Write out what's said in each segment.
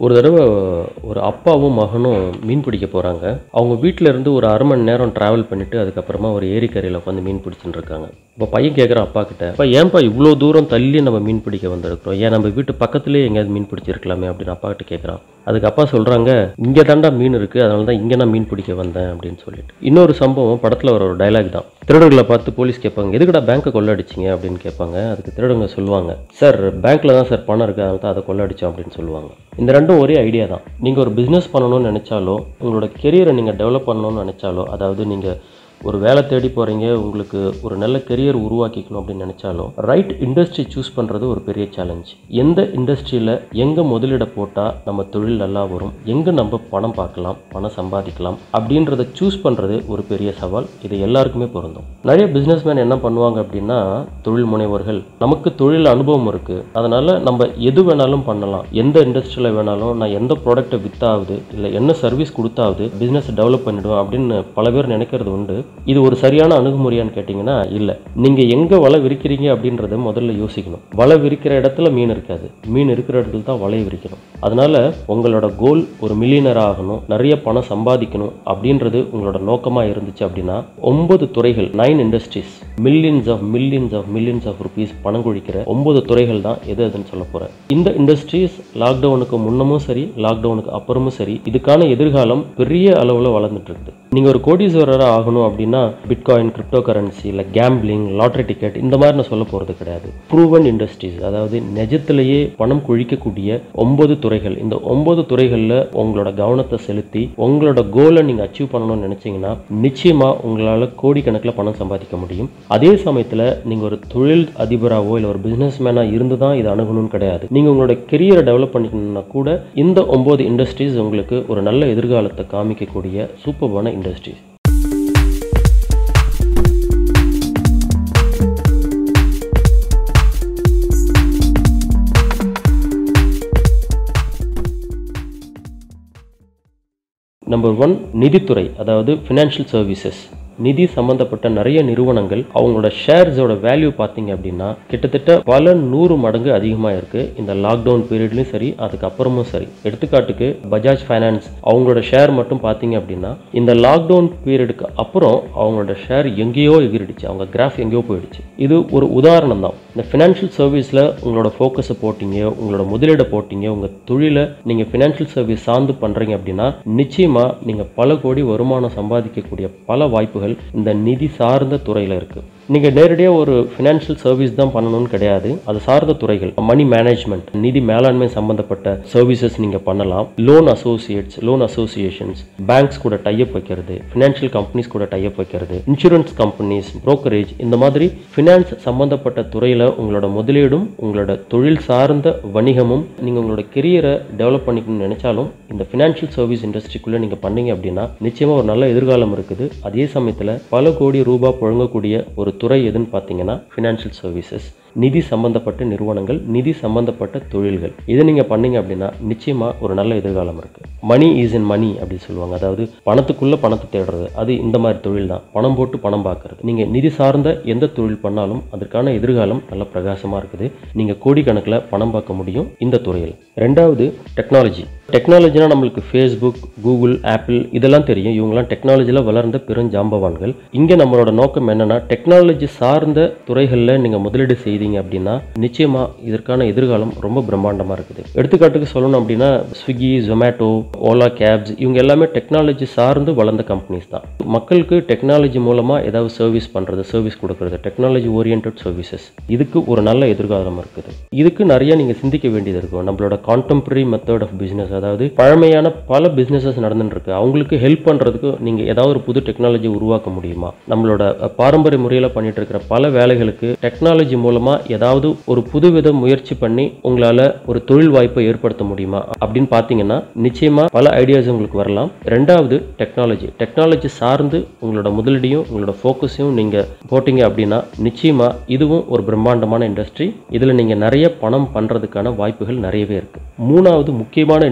ஒரு தடவை ஒரு அப்பாவும் மகனும் மீன் பிடிக்க போகிறாங்க அவங்க வீட்டில் இருந்து ஒரு அரை மணி நேரம் ட்ராவல் பண்ணிவிட்டு அதுக்கப்புறமா ஒரு ஏரிக்கரையில் உட்காந்து மீன் பிடிச்சிட்டு இருக்காங்க இப்போ பையன் கேட்குறான் அப்பா கிட்ட அப்பா ஏன்பா இவ்வளோ தூரம் தள்ளி நம்ம மீன் பிடிக்க வந்திருக்கிறோம் ஏன் நம்ம வீட்டு பக்கத்துலேயே எங்கேயாவது மீன் பிடிச்சிருக்கலாமே அப்படின்னு அப்பா கிட்ட கேட்குறான் அதுக்கு அப்பா சொல்கிறாங்க இங்கே தாண்டா மீன் இருக்குது அதனால தான் இங்கே நான் மீன் பிடிக்க வந்தேன் அப்படின்னு சொல்லிட்டு இன்னொரு சம்பவம் படத்தில் வர ஒரு டைலாக் தான் திருடர்களை பார்த்து போலீஸ் கேட்பாங்க எதுக்குடா பேங்க்கை கொள்ளடிச்சிங்க அப்படின்னு கேட்பாங்க அதுக்கு திருடங்க சொல்லுவாங்க சார் பேங்க்கில் தான் சார் பணம் இருக்குது அதனால தான் அதை கொள்ளடிச்சோம் அப்படின்னு சொல்லுவாங்க இந்த ரெண்டும் ஒரே ஐடியா தான் நீங்கள் ஒரு பிஸ்னஸ் பண்ணணும்னு நினச்சாலோ உங்களோட கெரியரை நீங்கள் டெவலப் பண்ணணும்னு நினச்சாலோ அதாவது நீங்கள் ஒரு வேலை தேடி போகிறீங்க உங்களுக்கு ஒரு நல்ல கெரியர் உருவாக்கிக்கணும் அப்படின்னு நினச்சாலும் ரைட் இண்டஸ்ட்ரி சூஸ் பண்ணுறது ஒரு பெரிய சேலஞ்ச் எந்த இண்டஸ்ட்ரியில் எங்கே முதலீட போட்டால் நம்ம தொழில் நல்லா வரும் எங்கே நம்ம பணம் பார்க்கலாம் பணம் சம்பாதிக்கலாம் அப்படின்றத சூஸ் பண்ணுறது ஒரு பெரிய சவால் இது எல்லாருக்குமே பொருந்தும் நிறைய பிஸ்னஸ்மேன் என்ன பண்ணுவாங்க அப்படின்னா தொழில் முனைவர்கள் நமக்கு தொழில் அனுபவம் இருக்குது அதனால் நம்ம எது வேணாலும் பண்ணலாம் எந்த இண்டஸ்ட்ரியில் வேணாலும் நான் எந்த ப்ராடக்ட்டை வித்தாவது இல்லை என்ன சர்வீஸ் கொடுத்தாவது பிஸ்னஸ் டெவலப் பண்ணிடுவேன் அப்படின்னு பல பேர் நினைக்கிறது உண்டு இது ஒரு சரியான அணுகுமுறையான்னு கேட்டிங்கன்னா இல்லை நீங்கள் எங்கே வலை விரிக்கிறீங்க அப்படின்றத முதல்ல யோசிக்கணும் வலை விரிக்கிற இடத்துல மீன் இருக்காது மீன் இருக்கிற இடத்துல தான் வலையை விரிக்கணும் அதனால உங்களோட கோல் ஒரு மில்லியனர் ஆகணும் நிறைய பணம் சம்பாதிக்கணும் அப்படின்றது உங்களோட நோக்கமாக இருந்துச்சு அப்படின்னா ஒன்பது துறைகள் nine industries millions of millions of millions of rupees பணம் குழிக்கிற ஒன்பது துறைகள் தான் எது எதுன்னு சொல்ல போகிறேன் இந்த இண்டஸ்ட்ரீஸ் லாக்டவுனுக்கு முன்னமும் சரி லாக்டவுனுக்கு அப்புறமும் சரி இதுக்கான எதிர்காலம் பெரிய அளவில் வளர்ந்துட்டு இருக்குது நீங்கள் ஒரு கோடீஸ்வரராக ஆகணும் அப்படின்னா பிட்காயின் கிரிப்டோ கரன்சி இல்லை கேம்பிளிங் லாட்ரி டிக்கெட் இந்த மாதிரி நான் சொல்ல போகிறது கிடையாது ப்ரூவன் இண்டஸ்ட்ரீஸ் அதாவது நிஜத்திலேயே பணம் குழிக்கக்கூடிய ஒன்பது துறைகள் இந்த ஒன்பது துறைகளில் உங்களோட கவனத்தை செலுத்தி உங்களோட கோலை நீங்கள் அச்சீவ் பண்ணணும்னு நினச்சிங்கன்னா நிச்சயமாக உங்களால் கோடிக்கணக்கில் பணம் சம்பாதிக்க முடியும் அதே சமயத்தில் நீங்கள் ஒரு தொழில் அதிபராகவோ இல்லை ஒரு பிஸ்னஸ் மேனாக இருந்து தான் இதை அணுகணும்னு கிடையாது நீங்கள் உங்களோட கெரியரை டெவலப் பண்ணிக்கணும்னா கூட இந்த ஒம்பது இண்டஸ்ட்ரீஸ் உங்களுக்கு ஒரு நல்ல எதிர்காலத்தை காமிக்கக்கூடிய சூப்பர்பான இண்டஸ்ட்ரீஸ் நம்பர் ஒன் நிதித்துறை அதாவது ஃபினான்ஷியல் சர்வீசஸ் நிதி சம்பந்தப்பட்ட நிறைய நிறுவனங்கள் அவங்களோட ஷேர்ஸோட வேல்யூ பார்த்தீங்க அப்படின்னா கிட்டத்தட்ட பல நூறு மடங்கு அதிகமாக இருக்கு இந்த லாக்டவுன் பீரியட்லையும் சரி அதுக்கப்புறமும் சரி எடுத்துக்காட்டுக்கு பஜாஜ் ஃபைனான்ஸ் அவங்களோட ஷேர் மட்டும் பார்த்தீங்க அப்படின்னா இந்த லாக்டவுன் பீரியடுக்கு அப்புறம் அவங்களோட ஷேர் எங்கேயோ எகிரிடுச்சு அவங்க கிராஃப் எங்கேயோ போயிடுச்சு இது ஒரு உதாரணம் தான் இந்த ஃபினான்ஷியல் சர்வீஸில் உங்களோட ஃபோக்கஸை போட்டீங்க உங்களோட முதலீடை போட்டீங்க உங்கள் தொழிலை நீங்கள் ஃபினான்ஷியல் சர்வீஸ் சார்ந்து பண்ணுறீங்க அப்படின்னா நிச்சயமாக நீங்கள் பல கோடி வருமானம் சம்பாதிக்கக்கூடிய பல வாய்ப்புகள் இந்த நிதி சார்ந்த துறையில் இருக்குது நீங்கள் நேரடியாக ஒரு ஃபினான்ஷியல் சர்வீஸ் தான் பண்ணணும்னு கிடையாது அது சார்ந்த துறைகள் மணி மேனேஜ்மெண்ட் நிதி மேலாண்மை சம்பந்தப்பட்ட சர்வீசஸ் நீங்கள் பண்ணலாம் loan associates loan associations banks கூட டைப் வைக்கிறது ஃபினான்ஷியல் கம்பெனிஸ் கூட டைப் வைக்கிறது இன்சூரன்ஸ் கம்பெனிஸ் brokerage இந்த மாதிரி ஃபினான்ஸ் சம்பந்தப்பட்ட துறையில் உங்களோட முதலீடும் உங்களோட தொழில் சார்ந்த வணிகமும் நீங்கள் உங்களோட கெரியரை டெவலப் பண்ணிக்கணும்னு நினைச்சாலும் இந்த ஃபினான்ஷியல் சர்வீஸ் இண்டஸ்ட்ரிக்குள்ளே நீங்கள் பண்ணீங்க அப்படின்னா நிச்சயமாக ஒரு நல்ல எதிர்காலம் இருக்குது அதே சமயத்தில் பல கோடி ரூபாய் புழங்கக்கூடிய ஒரு துறை எதுன்னு பார்த்தீங்கன்னா ஃபினான்ஷியல் சர்வீசஸ் நிதி சம்பந்தப்பட்ட நிறுவனங்கள் நிதி சம்பந்தப்பட்ட தொழில்கள் இதை நீங்கள் பண்ணீங்க அப்படின்னா நிச்சயமாக ஒரு நல்ல எதிர்காலம் இருக்குது மணி இஸ் இன் மணி அப்படின்னு சொல்லுவாங்க அதாவது பணத்துக்குள்ளே பணத்தை தேடுறது அது இந்த மாதிரி தொழில் தான் பணம் போட்டு பணம் பார்க்கறது நீங்கள் நிதி சார்ந்த எந்த தொழில் பண்ணாலும் அதற்கான எதிர்காலம் நல்ல பிரகாசமாக இருக்குது நீங்கள் கோடிக்கணக்கில் பணம் பார்க்க முடியும் இந்த துறையில் ரெண்டாவது டெக்னாலஜி டெக்னாலஜினா நம்மளுக்கு ஃபேஸ்புக் கூகுள் ஆப்பிள் இதெல்லாம் தெரியும் இவங்கெல்லாம் டெக்னாலஜியில் வளர்ந்த பெருஞ்சாம்பவான்கள் இங்கே நம்மளோட நோக்கம் என்னன்னா டெக்னாலஜி சார்ந்த துறைகளில் நீங்கள் முதலீடு செய்தீங்க அப்படின்னா நிச்சயமாக இதற்கான எதிர்காலம் ரொம்ப பிரம்மாண்டமாக இருக்குது எடுத்துக்காட்டுக்கு சொல்லணும் அப்படின்னா ஸ்விக்கி ஜொமேட்டோ ஓலா கேப்ஸ் இவங்க எல்லாமே டெக்னாலஜி சார்ந்து வளர்ந்த கம்பெனிஸ் தான் மக்களுக்கு டெக்னாலஜி மூலமாக ஏதாவது சர்வீஸ் பண்ணுறது சர்வீஸ் கொடுக்கறது டெக்னாலஜி ஓரியன்ட் சர்வீசஸ் இதுக்கு ஒரு நல்ல எதிர்காலம் இருக்குது இதுக்கு நிறைய நீங்கள் சிந்திக்க வேண்டியது இருக்கும் நம்மளோட கான்டெம்பரரி மெத்தட் ஆஃப் பிஸ்னஸ் அதாவது பழமையான பல பிஸ்னஸஸ் நடந்துட்டு இருக்கு அவங்களுக்கு ஹெல்ப் பண்ணுறதுக்கு நீங்கள் ஏதாவது ஒரு புது டெக்னாலஜி உருவாக்க முடியுமா நம்மளோட அஹ், பாரம்பரிய முறையில் பண்ணிட்டு இருக்கிற பல வேலைகளுக்கு டெக்னாலஜி மூலமாக ஏதாவது ஒரு புதுவித முயற்சி பண்ணி உங்களால் ஒரு தொழில் வாய்ப்பை ஏற்படுத்த முடியுமா அப்படின்னு பார்த்தீங்கன்னா நிச்சயமாக பல ஐடியாஸ் உங்களுக்கு வரலாம் ரெண்டாவது டெக்னாலஜி டெக்னாலஜி சார்ந்து உங்களோட முதலீடையும் உங்களோட ஃபோக்கஸையும் நீங்கள் போட்டீங்க அப்படின்னா நிச்சயமாக இதுவும் ஒரு பிரம்மாண்டமான இண்டஸ்ட்ரி இதில் நீங்கள் நிறைய பணம் பண்ணுறதுக்கான வாய்ப்புகள் நிறையவே இருக்குது மூணாவது முக்கியமான இண்டஸ்ட்ரி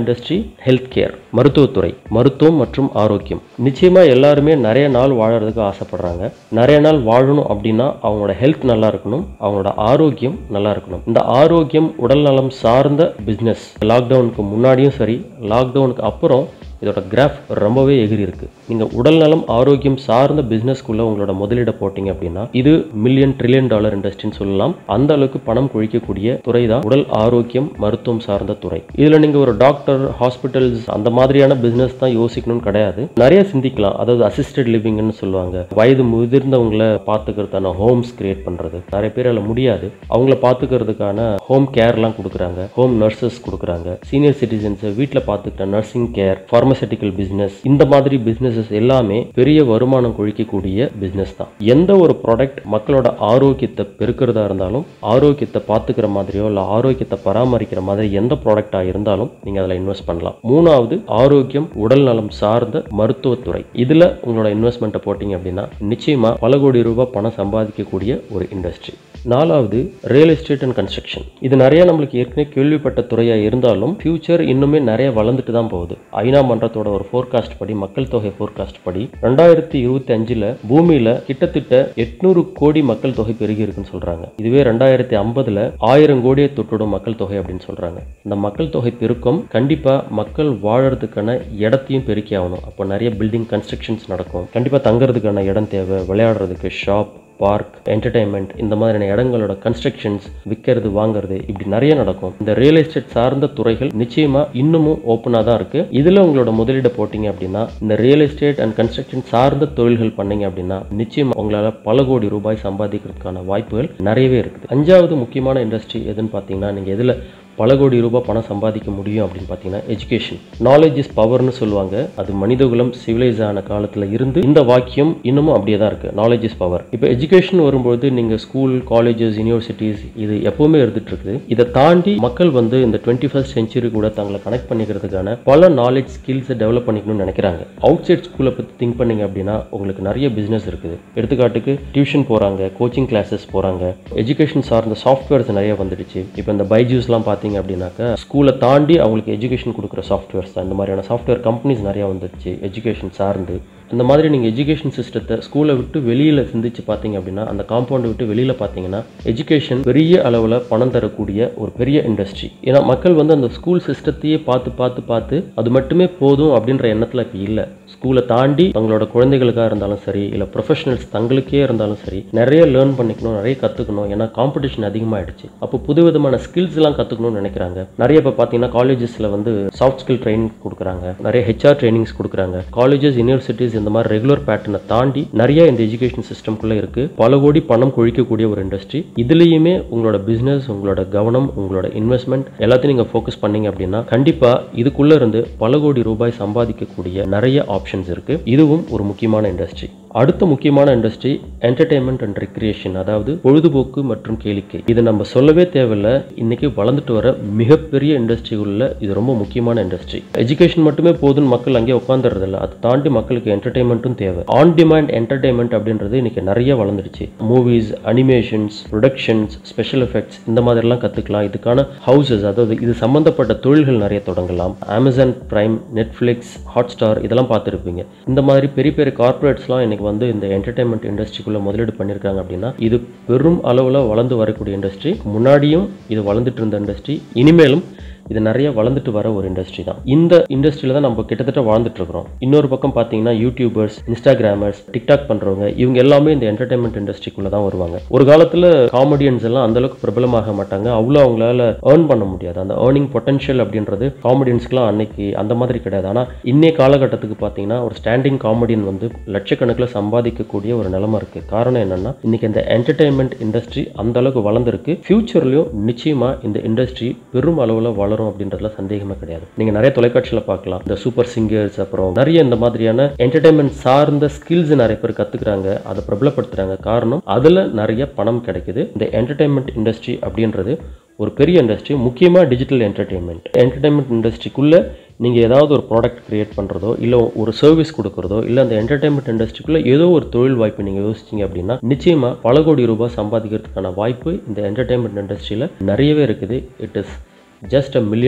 இண்டஸ்ட்ரி ஹெல்த் கேர் மருத்துவத்துறை மருத்துவம் மற்றும் ஆரோக்கியம் நிச்சயமா எல்லாருமே நிறைய நாள் வாழறதுக்கு ஆசைப்படுறாங்க நிறைய நாள் வாழணும் அப்படின்னா அவங்களோட ஹெல்த் நல்லா இருக்கணும் அவங்களோட ஆரோக்கியம் நல்லா இருக்கணும் இந்த ஆரோக்கியம் உடல் நலம் சார்ந்த பிஸ்னஸ் லாக்டவுனுக்கு முன்னாடியும் சரி லாக்டவுனுக்கு அப்புறம் இதோட கிராஃப் ரொம்பவே எகிரி இருக்கு நீங்க உடல் நலம் ஆரோக்கியம் சார்ந்த பிசினஸ்க்குள்ள உங்களோட முதலீட போட்டீங்க அப்படின்னா இது மில்லியன் ட்ரில்லியன் டாலர் இண்டஸ்ட்ரின்னு சொல்லலாம் அந்த அளவுக்கு பணம் குழிக்கக்கூடிய துறை தான் உடல் ஆரோக்கியம் மருத்துவம் சார்ந்த துறை இதுல நீங்க ஒரு டாக்டர் ஹாஸ்பிட்டல்ஸ் அந்த மாதிரியான பிசினஸ் தான் யோசிக்கணும்னு கிடையாது நிறைய சிந்திக்கலாம் அதாவது அசிஸ்டட் லிவிங்னு சொல்லுவாங்க வயது முதிர்ந்தவங்களை பார்த்துக்கிறதுக்கான ஹோம்ஸ் கிரியேட் பண்றது நிறைய பேர் அதில் முடியாது அவங்கள பார்த்துக்கிறதுக்கான ஹோம் கேர்லாம் கொடுக்குறாங்க ஹோம் நர்சஸ் கொடுக்குறாங்க சீனியர் சிட்டிசன்ஸை வீட்டில் பார்த்துக்கிட்ட நர்சிங் கேர் ஃபார்மசூட்டிக்கல் பிஸ்னஸ் இந்த மாதிரி பிஸ்னஸஸ் எல்லாமே பெரிய வருமானம் கொழிக்கக்கூடிய பிஸ்னஸ் தான் எந்த ஒரு ப்ராடக்ட் மக்களோட ஆரோக்கியத்தை பெருக்கிறதா இருந்தாலும் ஆரோக்கியத்தை பார்த்துக்கிற மாதிரியோ இல்லை ஆரோக்கியத்தை பராமரிக்கிற மாதிரி எந்த ப்ராடக்டாக இருந்தாலும் நீங்கள் அதில் இன்வெஸ்ட் பண்ணலாம் மூணாவது ஆரோக்கியம் உடல் நலம் சார்ந்த மருத்துவத்துறை இதில் உங்களோட இன்வெஸ்ட்மெண்ட்டை போட்டிங்க அப்படின்னா நிச்சயமாக பல கோடி ரூபாய் பணம் சம்பாதிக்கக்கூடிய ஒரு இண்டஸ்ட்ரி நாலாவது ரியல் எஸ்டேட் அண்ட் கன்ஸ்ட்ரக்ஷன் இது நிறைய நம்மளுக்கு ஏற்கனவே கேள்விப்பட்ட துறையாக இருந்தாலும் ஃபியூச்சர் இன்னுமே நிறைய வளர்ந்துட்டு தான் போகுது ஐநா மன்றத்தோட ஒரு ஃபோர்காஸ்ட் படி மக்கள் தொகை ஃபோர்காஸ்ட் படி ரெண்டாயிரத்தி இருபத்தி அஞ்சில் பூமியில் கிட்டத்தட்ட எட்நூறு கோடி மக்கள் தொகை பெருகி இருக்குன்னு சொல்கிறாங்க இதுவே ரெண்டாயிரத்தி ஐம்பதில் ஆயிரம் கோடியை தொட்டுடும் மக்கள் தொகை அப்படின்னு சொல்கிறாங்க இந்த மக்கள் தொகை பெருக்கம் கண்டிப்பாக மக்கள் வாழறதுக்கான இடத்தையும் பெருக்கி ஆகணும் அப்போ நிறைய பில்டிங் கன்ஸ்ட்ரக்ஷன்ஸ் நடக்கும் கண்டிப்பாக தங்குறதுக்கான இடம் தேவை விளையாடுறதுக்கு ஷாப் பார்க் என்டர்டைன்மெண்ட் இந்த மாதிரியான இடங்களோட கன்ஸ்ட்ரக்ஷன்ஸ் விற்கிறது வாங்குறது இப்படி நிறைய நடக்கும் இந்த ரியல் எஸ்டேட் சார்ந்த துறைகள் நிச்சயமா இன்னமும் ஓப்பனாக தான் இருக்கு இதுல உங்களோட முதலீடு போட்டீங்க அப்படின்னா இந்த ரியல் எஸ்டேட் அண்ட் கன்ஸ்ட்ரக்ஷன் சார்ந்த தொழில்கள் பண்ணீங்க அப்படின்னா நிச்சயமா உங்களால பல கோடி ரூபாய் சம்பாதிக்கிறதுக்கான வாய்ப்புகள் நிறையவே இருக்குது அஞ்சாவது முக்கியமான இண்டஸ்ட்ரி எதுன்னு பார்த்தீங்கன்னா நீங்க எதுல பல கோடி ரூபாய் பணம் சம்பாதிக்க முடியும் அப்படின்னு பார்த்தீங்கன்னா எஜுகேஷன் நாலேஜ் இஸ் பவர்னு சொல்லுவாங்க அது மனிதகுலம் சிவிலைஸ் ஆன காலத்தில் இருந்து இந்த வாக்கியம் இன்னமும் அப்படியே தான் இருக்குது நாலேஜ் இஸ் பவர் இப்போ எஜுகேஷன் வரும்போது நீங்கள் ஸ்கூல் காலேஜஸ் யூனிவர்சிட்டிஸ் இது எப்பவுமே இருந்துட்டு இருக்குது இதை தாண்டி மக்கள் வந்து இந்த டுவெண்ட்டி ஃபஸ்ட் செஞ்சுரி கூட தங்களை கனெக்ட் பண்ணிக்கிறதுக்கான பல நாலேஜ் ஸ்கில்ஸை டெவலப் பண்ணிக்கணும்னு நினைக்கிறாங்க அவுட் சைட் ஸ்கூலை பற்றி திங்க் பண்ணீங்க அப்படின்னா உங்களுக்கு நிறைய பிஸ்னஸ் இருக்குது எடுத்துக்காட்டுக்கு டியூஷன் போகிறாங்க கோச்சிங் கிளாஸஸ் போகிறாங்க எஜுகேஷன் சார்ந்த சாஃப்ட்வேர்ஸ் நிறைய வந்துடுச்சு இப்போ இந்த பைஜூஸ்லாம் பார்த்தீங்க அப்படின்னாக்கா ஸ்கூலை தாண்டி அவங்களுக்கு எஜுகேஷன் கொடுக்குற சாஃப்ட்வேர்ஸ் தான் இந்த மாதிரியான சாஃப்ட்வேர் கம்பெனிஸ் நிறையா வந்துடுச்சு எஜுகேஷன் சார்ந்து அந்த மாதிரி நீங்கள் எஜுகேஷன் சிஸ்டத்தை ஸ்கூலை விட்டு வெளியில் சிந்திச்சு பார்த்தீங்க அப்படின்னா அந்த காம்பவுண்டை விட்டு வெளியில் பார்த்தீங்கன்னா எஜுகேஷன் பெரிய அளவில் பணம் தரக்கூடிய ஒரு பெரிய இண்டஸ்ட்ரி ஏன்னா மக்கள் வந்து அந்த ஸ்கூல் சிஸ்டத்தையே பார்த்து பார்த்து பார்த்து அது மட்டுமே போதும் அப்படின்ற எண்ணத்தில் இப்போ இல்லை ஸ்கூலை தாண்டி தங்களோட குழந்தைகளுக்காக இருந்தாலும் சரி இல்லை ப்ரொஃபஷனல்ஸ் தங்களுக்கே இருந்தாலும் சரி நிறைய லேர்ன் பண்ணிக்கணும் நிறைய கற்றுக்கணும் ஏன்னா காம்படிஷன் அதிகமாகிடுச்சு அப்போ புதுவிதமான ஸ்கில்ஸ் எல்லாம் கற்றுக்கணும்னு நினைக்கிறாங்க நிறைய இப்போ பார்த்தீங்கன்னா காலேஜஸில் வந்து சாஃப்ட் ஸ்கில் ட்ரைனிங் கொடுக்குறாங்க நிறைய ஹெச்ஆர் ட்ரைனிங்ஸ் கொடுக்குறாங்க காலேஜஸ் யூனிவர்சிட்டிஸ் இந்த மாதிரி ரெகுலர் பேட்டர்னை தாண்டி நிறைய இந்த எஜுகேஷன் சிஸ்டம்குள்ளே இருக்கு பல கோடி பணம் கொழிக்கக்கூடிய ஒரு இண்டஸ்ட்ரி இதுலேயுமே உங்களோட பிஸ்னஸ் உங்களோட கவனம் உங்களோட இன்வெஸ்ட்மெண்ட் எல்லாத்தையும் நீங்கள் ஃபோக்கஸ் பண்ணீங்க அப்படின்னா கண்டிப்பாக இதுக்குள்ளே இருந்து பல கோடி ரூபாய் சம்பாதிக்கக்கூடிய நிறைய ஆப்ஷன்ஸ் இருக்கு இதுவும் ஒரு முக்கியமான இண்டஸ்ட்ரி அடுத்த முக்கியமான இண்டஸ்ட்ரி என்டர்டைன்மெண்ட் அண்ட் ரெக்ரியேஷன் அதாவது பொழுதுபோக்கு மற்றும் கேளிக்கை இது நம்ம சொல்லவே தேவையில்ல இன்னைக்கு வளர்ந்துட்டு வர மிகப்பெரிய இண்டஸ்ட்ரி உள்ள இது ரொம்ப முக்கியமான இண்டஸ்ட்ரி எஜுகேஷன் மட்டுமே போதும்னு மக்கள் அங்கே உட்காந்துறது இல்லை அதை தாண்டி மக்களுக்கு என்டர்டைன்மெண்ட்டும் தேவை ஆன் டிமாண்ட் என்டர்டைன்மெண்ட் அப்படின்றது இன்னைக்கு நிறைய வளர்ந்துடுச்சு movies animations productions special effects இந்த மாதிரிலாம் கற்றுக்கலாம் இதுக்கான ஹவுசஸ் அதாவது இது சம்மந்தப்பட்ட தொழில்கள் நிறைய தொடங்கலாம் Amazon Prime Netflix Hotstar இதெல்லாம் பார்த்துருப்பீங்க இந்த மாதிரி பெரிய பெரிய கார்ப்பரேட்ஸ்லாம் இன்னைக்கு வந்து இந்த என்டர்டைன்மெண்ட் இண்டஸ்ட்ரிக்குள்ள முதலீடு பண்ணியிருக்காங்க அப்படின்னா இது பெரும் அளவில் வளர்ந்து வரக்கூடிய இண்டஸ்ட்ரி முன்னாடியும் இது வளர்ந்துட்டு இருந்த இண்டஸ்ட்ரி இனிமேலும் இது நிறைய வளர்ந்துட்டு வர ஒரு இண்டஸ்ட்ரி தான் இந்த இண்டஸ்ட்ரியில தான் நம்ம கிட்டத்தட்ட வாழ்ந்துட்டு இருக்கிறோம் இன்னொரு பக்கம் பார்த்தீங்கன்னா யூடியூபர்ஸ் இன்ஸ்டாகிராமர்ஸ் டிக்டாக் பண்றவங்க இவங்க எல்லாமே இந்த என்டர்டைன்மெண்ட் இண்டஸ்ட்ரிக்குள்ள தான் வருவாங்க ஒரு காலத்துல காமெடியன்ஸ் எல்லாம் அந்த அளவுக்கு பிரபலமாக மாட்டாங்க அவ்வளோ அவங்களால ஏர்ன் பண்ண முடியாது அந்த ஏர்னிங் பொட்டன்ஷியல் அப்படின்றது காமெடியன்ஸ்க்குலாம் அன்னைக்கு அந்த மாதிரி கிடையாது ஆனால் இன்னைய காலகட்டத்துக்கு பார்த்தீங்கன்னா ஒரு ஸ்டாண்டிங் காமெடியன் வந்து லட்சக்கணக்கில் சம்பாதிக்கக்கூடிய ஒரு நிலைமை இருக்கு காரணம் என்னன்னா இன்னைக்கு இந்த என்டர்டைன்மெண்ட் இண்டஸ்ட்ரி அந்த அளவுக்கு வளர்ந்துருக்கு ஃபியூச்சர்லயும் நிச்சயமா இந்த இண்டஸ்ட்ரி பெரும் அளவில் வளரும் அப்படின்றதுல சந்தேகமே கிடையாது நீங்க நிறைய தொலைக்காட்சியில் பார்க்கலாம் இந்த சூப்பர் சிங்கர்ஸ் அப்புறம் நிறைய இந்த மாதிரியான என்டர்டைன்மெண்ட் சார்ந்த ஸ்கில்ஸ் நிறைய பேர் கத்துக்கிறாங்க அதை பிரபலப்படுத்துறாங்க காரணம் அதுல நிறைய பணம் கிடைக்குது இந்த என்டர்டைன்மெண்ட் இண்டஸ்ட்ரி அப்படின்றது ஒரு பெரிய இண்டஸ்ட்ரி முக்கியமாக டிஜிட்டல் என்டர்டெயின்மெண்ட் என்டர்டைன்மெண்ட் இண்டஸ்ட்ரிக்குள்ளே நீங்கள் ஏதாவது ஒரு ப்ராடக்ட் க்ரியேட் பண்ணுறதோ இல்லை ஒரு சர்வீஸ் கொடுக்குறதோ இல்லை அந்த என்டர்டைன்மெண்ட் இண்டஸ்ட்ரிக்குள்ளே ஏதோ ஒரு தொழில் வாய்ப்பு நீங்கள் யோசிச்சிங்க அப்படின்னா நிச்சயமாக பல கோடி ரூபாய் சம்பாதிக்கிறதுக்கான வாய்ப்பு இந்த என்டர்டைன்மெண்ட் இண்டஸ்ட்ரியில் நிறையவே இருக்குது it is just a million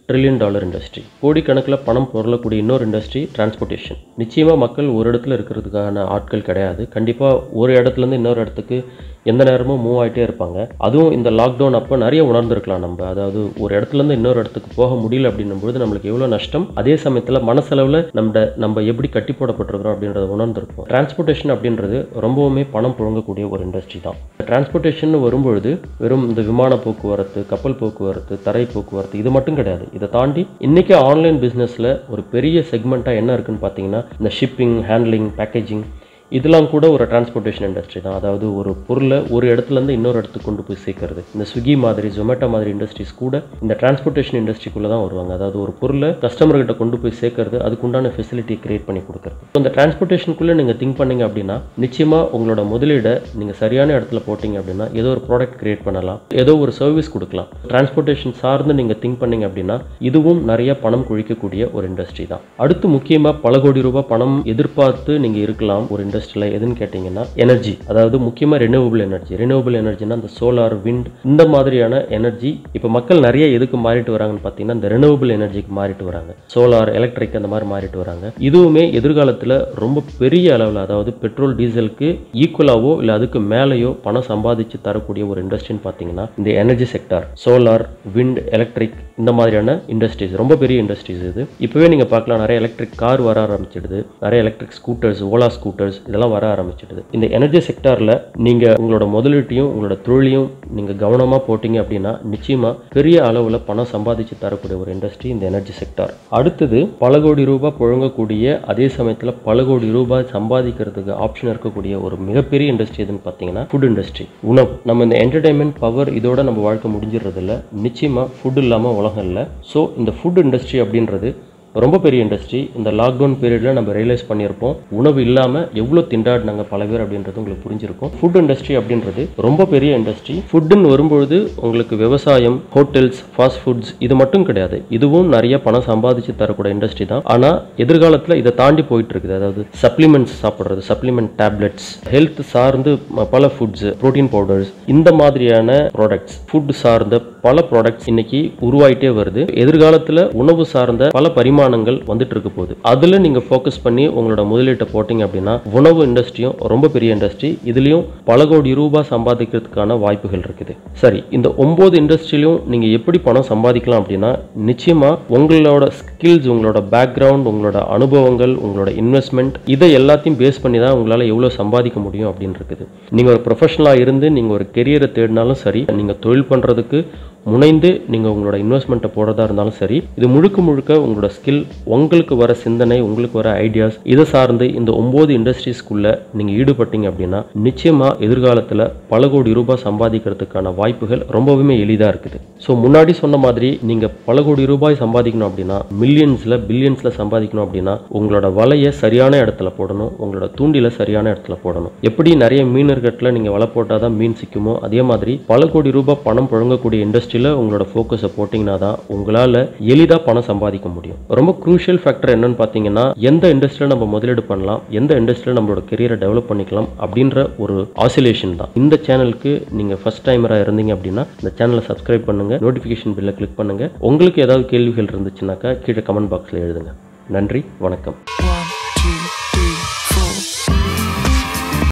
trillion dollar industry கோடிக்கணக்கில் பணம் பொருளக்கூடிய இன்னொரு இண்டஸ்ட்ரி டிரான்ஸ்போர்ட்டேஷன் நிச்சயமாக மக்கள் ஒரு இடத்துல இருக்கிறதுக்கான ஆட்கள் கிடையாது கண்டிப்பாக ஒரு இடத்துலேருந்து இன்னொரு இடத்துக்கு எந்த நேரமும் மூவ் ஆகிட்டே இருப்பாங்க அதுவும் இந்த லாக்டவுன் அப்போ நிறைய உணர்ந்திருக்கலாம் நம்ம அதாவது ஒரு இடத்துலேருந்து இன்னொரு இடத்துக்கு போக முடியல அப்படின்னும் பொழுது நம்மளுக்கு எவ்வளோ நஷ்டம் அதே சமயத்தில் மனசளவில் நம்ம நம்ம எப்படி கட்டி போடப்பட்டிருக்கிறோம் அப்படின்றத உணர்ந்திருப்போம் டிரான்ஸ்போர்ட்டேஷன் அப்படின்றது ரொம்பவுமே பணம் புழங்கக்கூடிய ஒரு இண்டஸ்ட்ரி தான் டிரான்ஸ்போர்ட்டேஷன் வரும்பொழுது வெறும் இந்த விமான போக்குவரத்து கப்பல் போக்குவரத்து தரை போக்குவரத்து இது மட்டும் கிடையாது இதை தாண்டி இன்னைக்கு ஆன்லைன் பிஸ்னஸில் ஒரு பெரிய செக்மெண்ட்டாக என்ன இருக்குன்னு பார்த்தீங்கன்னா இந்த ஷிப்பிங் ஹேண்ட்லிங் பேக்கேஜிங் இதெல்லாம் கூட ஒரு டிரான்ஸ்போர்ட்டேஷன் இண்டஸ்ட்ரி தான் அதாவது ஒரு பொருளை ஒரு இடத்துலேருந்து இன்னொரு இடத்துக்கு கொண்டு போய் சேர்க்கறது இந்த ஸ்விக்கி மாதிரி ஜொமேட்டோ மாதிரி இண்டஸ்ட்ரீஸ் கூட இந்த டிரான்ஸ்போர்ட்டேஷன் இண்டஸ்ட்ரிக்குள்ளே தான் வருவாங்க அதாவது ஒரு பொருளை கஸ்டமர்கிட்ட கொண்டு போய் சேர்க்கறது அதுக்குண்டான ஃபெசிலிட்டி கிரியேட் பண்ணி கொடுக்குறது இப்போ இந்த டிரான்ஸ்போர்ட்டேஷனுக்குள்ளே நீங்கள் திங்க் பண்ணீங்க அப்படின்னா நிச்சயமாக உங்களோட முதலீடை நீங்கள் சரியான இடத்துல போட்டிங்க அப்படின்னா ஏதோ ஒரு ப்ராடக்ட் கிரியேட் பண்ணலாம் ஏதோ ஒரு சர்வீஸ் கொடுக்கலாம் டிரான்ஸ்போர்ட்டேஷன் சார்ந்து நீங்கள் திங்க் பண்ணீங்க அப்படின்னா இதுவும் நிறைய பணம் குழிக்கக்கூடிய ஒரு இண்டஸ்ட்ரி தான் அடுத்து முக்கியமாக பல கோடி ரூபாய் பணம் எதிர்பார்த்து நீங்கள் இருக்கலாம் ஒரு இண்டஸ்ட்ரியில் எதுன்னு கேட்டிங்கன்னா எனர்ஜி அதாவது முக்கியமாக ரெனியூவபிள் எனர்ஜி ரெனியூவபிள் எனர்ஜினா இந்த சோலார் விண்ட் இந்த மாதிரியான எனர்ஜி இப்போ மக்கள் நிறைய எதுக்கு மாறிட்டு வராங்கன்னு பார்த்தீங்கன்னா இந்த ரெனியூவபிள் எனர்ஜிக்கு மாறிட்டு வராங்க சோலார் எலக்ட்ரிக் அந்த மாதிரி மாறிட்டு வராங்க இதுவுமே எதிர்காலத்தில் ரொம்ப பெரிய அளவில் அதாவது பெட்ரோல் டீசலுக்கு ஈக்குவலாவோ இல்லை அதுக்கு மேலேயோ பணம் சம்பாதிச்சு தரக்கூடிய ஒரு இண்டஸ்ட்ரின்னு பார்த்தீங்கன்னா இந்த energy sector solar wind electric இந்த மாதிரியான இண்டஸ்ட்ரீஸ் ரொம்ப பெரிய இண்டஸ்ட்ரீஸ் இது இப்போவே நீங்கள் பார்க்கலாம் நிறைய எலக்ட்ரிக் கார் வர ஆரம்பிச்சிடுது நிறைய எலக்ட்ரிக் ஸ்கூட்டர்ஸ் ஓலா ஸ்கூட்டர்ஸ் இதெல்லாம் வர ஆரம்பிச்சிடுது இந்த எனர்ஜி செக்டாரில் நீங்கள் உங்களோட முதலீட்டையும் உங்களோட தொழிலையும் நீங்கள் கவனமாக போட்டிங்க அப்படின்னா நிச்சயமாக பெரிய அளவில் பணம் சம்பாதிச்சு தரக்கூடிய ஒரு இண்டஸ்ட்ரி இந்த எனர்ஜி செக்டார் அடுத்தது பல கோடி ரூபாய் புழங்கக்கூடிய அதே சமயத்தில் பல கோடி ரூபாய் சம்பாதிக்கிறதுக்கு ஆப்ஷன் இருக்கக்கூடிய ஒரு மிகப்பெரிய இண்டஸ்ட்ரி எதுன்னு பார்த்தீங்கன்னா ஃபுட் இண்டஸ்ட்ரி உணவு நம்ம இந்த என்டர்டைன்மெண்ட் பவர் இதோட நம்ம வாழ்க்கை முடிஞ்சிடுறது இல்லை நிச்சயமாக ஃபுட் இல்லாமல் உலகம் இல்லை ஸோ இந்த ஃபுட் இண்டஸ்ட்ரி அப்படின்றது ரொம்ப பெரிய இண்டஸ்ட்ரி இந்த லாக்டவுன் பீரியடில் நம்ம ரியலைஸ் பண்ணியிருப்போம் உணவு இல்லாமல் எவ்வளோ திண்டாடினாங்க பல பேர் அப்படின்றது உங்களுக்கு புரிஞ்சிருக்கும் ஃபுட் இண்டஸ்ட்ரி அப்படின்றது ரொம்ப பெரிய இண்டஸ்ட்ரி ஃபுட்டுன்னு வரும்பொழுது உங்களுக்கு விவசாயம் ஹோட்டல்ஸ் ஃபாஸ்ட் ஃபுட்ஸ் இது மட்டும் கிடையாது இதுவும் நிறைய பணம் சம்பாதிச்சு தரக்கூடிய இண்டஸ்ட்ரி தான் ஆனால் எதிர்காலத்தில் இதை தாண்டி போயிட்டு இருக்குது அதாவது சப்ளிமெண்ட்ஸ் சாப்பிட்றது சப்ளிமெண்ட் டேப்லெட்ஸ் ஹெல்த் சார்ந்து ம- பல ஃபுட்ஸ் ப்ரோட்டீன் பவுடர்ஸ் இந்த மாதிரியான ப்ராடக்ட்ஸ் ஃபுட் சார்ந்த பல ப்ராடக்ட்ஸ் இன்னைக்கு உருவாயிட்டே வருது எதிர்காலத்தில் உணவு சார்ந்த பல பரிமாணங்கள் வந்துட்டு இருக்க போகுது அதில் நீங்கள் ஃபோக்கஸ் பண்ணி உங்களோட முதலீட்டை போட்டிங்க அப்படின்னா உணவு இண்டஸ்ட்ரியும் ரொம்ப பெரிய இண்டஸ்ட்ரி இதுலேயும் பல கோடி ரூபாய் சம்பாதிக்கிறதுக்கான வாய்ப்புகள் இருக்குது சரி இந்த ஒம்பது இண்டஸ்ட்ரியிலும் நீங்கள் எப்படி பணம் சம்பாதிக்கலாம் அப்படின்னா நிச்சயமாக உங்களோட ஸ்கில்ஸ் உங்களோட பேக்ரவுண்ட் உங்களோட அனுபவங்கள் உங்களோட இன்வெஸ்ட்மெண்ட் இதை எல்லாத்தையும் பேஸ் பண்ணி தான் உங்களால் எவ்வளோ சம்பாதிக்க முடியும் அப்படின்னு இருக்குது நீங்கள் ஒரு ப்ரொஃபஷனலாக இருந்து நீங்கள் ஒரு கெரியரை தேடினாலும் சரி நீங்கள் தொழில் பண்ணுறதுக்கு முனைந்து நீங்கள் உங்களோட இன்வெஸ்ட்மெண்ட்டை போடுறதா இருந்தாலும் சரி இது முழுக்க முழுக்க உங்களோட ஸ்கில் உங்களுக்கு வர சிந்தனை உங்களுக்கு வர ஐடியாஸ் இதை சார்ந்து இந்த ஒம்பது இண்டஸ்ட்ரீஸ்க்குள்ளே நீங்கள் ஈடுபட்டீங்க அப்படின்னா நிச்சயமாக எதிர்காலத்தில் பல கோடி ரூபாய் சம்பாதிக்கிறதுக்கான வாய்ப்புகள் ரொம்பவுமே எளிதாக இருக்குது ஸோ முன்னாடி சொன்ன மாதிரி நீங்கள் பல கோடி ரூபாய் சம்பாதிக்கணும் அப்படின்னா மில்லியன்ஸில் பில்லியன்ஸில் சம்பாதிக்கணும் அப்படின்னா உங்களோட வலையை சரியான இடத்துல போடணும் உங்களோட தூண்டில சரியான இடத்துல போடணும் எப்படி நிறைய மீனர்கட்டில் நீங்கள் வலை போட்டால் தான் மீன் சிக்குமோ அதே மாதிரி பல கோடி ரூபாய் பணம் புழங்கக்கூடிய இண்டஸ்ட்ரியில் உங்களோட ஃபோக்கஸை போட்டிங்கன்னா தான் உங்களால் எளிதாக பணம் சம்பாதிக்க முடியும் ரொம்ப குரூஷியல் ஃபேக்டர் என்னன்னு பார்த்தீங்கன்னா எந்த இண்டஸ்ட்ரியில் நம்ம முதலீடு பண்ணலாம் எந்த இண்டஸ்ட்ரியில் நம்மளோட கெரியரை டெவலப் பண்ணிக்கலாம் அப்படின்ற ஒரு ஆசிலேஷன் தான் இந்த சேனலுக்கு நீங்கள் ஃபர்ஸ்ட் டைமராக இருந்தீங்க அப்படின்னா இந்த சேனலை சப்ஸ்கிரைப் பண்ணுங்கள் நோட்டிஃபிகேஷன் பில்லை கிளிக் பண்ணுங்கள் உங்களுக்கு ஏதாவது கேள்விகள் இருந்துச்சுனாக்கா கீழே கமெண்ட் பாக்ஸில் எழுதுங்க நன்றி வணக்கம்